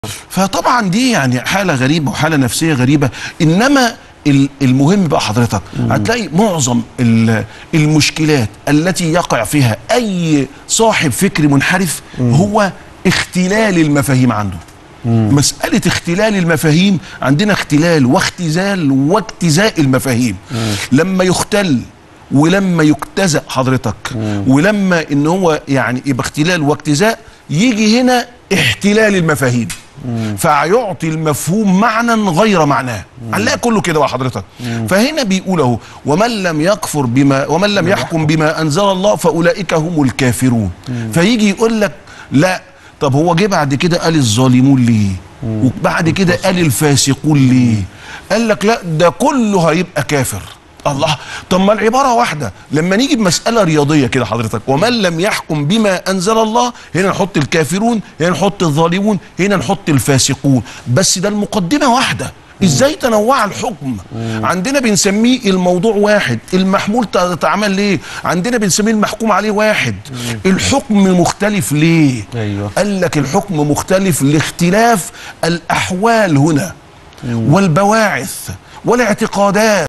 فطبعا دي يعني حاله غريبه وحاله نفسيه غريبه انما ال- المهم بقى حضرتك هتلاقي معظم ال- المشكلات التي يقع فيها اي صاحب فكر منحرف هو اختلال المفاهيم عنده مسألة اختلال المفاهيم عندنا اختلال واختزال واجتزاء المفاهيم لما يختل ولما يجتزأ حضرتك ولما ان هو يعني يبقى اختلال واجتزاء يجي هنا احتلال المفاهيم فيعطي المفهوم معنى غير معناه هنلاقي كله كده بقى حضرتك فهنا بيقول اهو ومن لم يكفر بما ومن لم يحكم بما انزل الله فاولئك هم الكافرون فيجي يقول لك لا طب هو جه بعد كده قال الظالمون ليه وبعد كده قال الفاسقون ليه قال لك لا ده كله هيبقى كافر الله طب ما العبارة واحدة لما نيجي بمسألة رياضية كده حضرتك ومن لم يحكم بما أنزل الله هنا نحط الكافرون هنا نحط الظالمون هنا نحط الفاسقون بس ده المقدمة واحدة ازاي تنوع الحكم عندنا بنسميه الموضوع واحد المحمول تتعمل ليه عندنا بنسميه المحكوم عليه واحد الحكم مختلف ليه أيوة. قال لك الحكم مختلف لاختلاف الأحوال هنا والبواعث والاعتقادات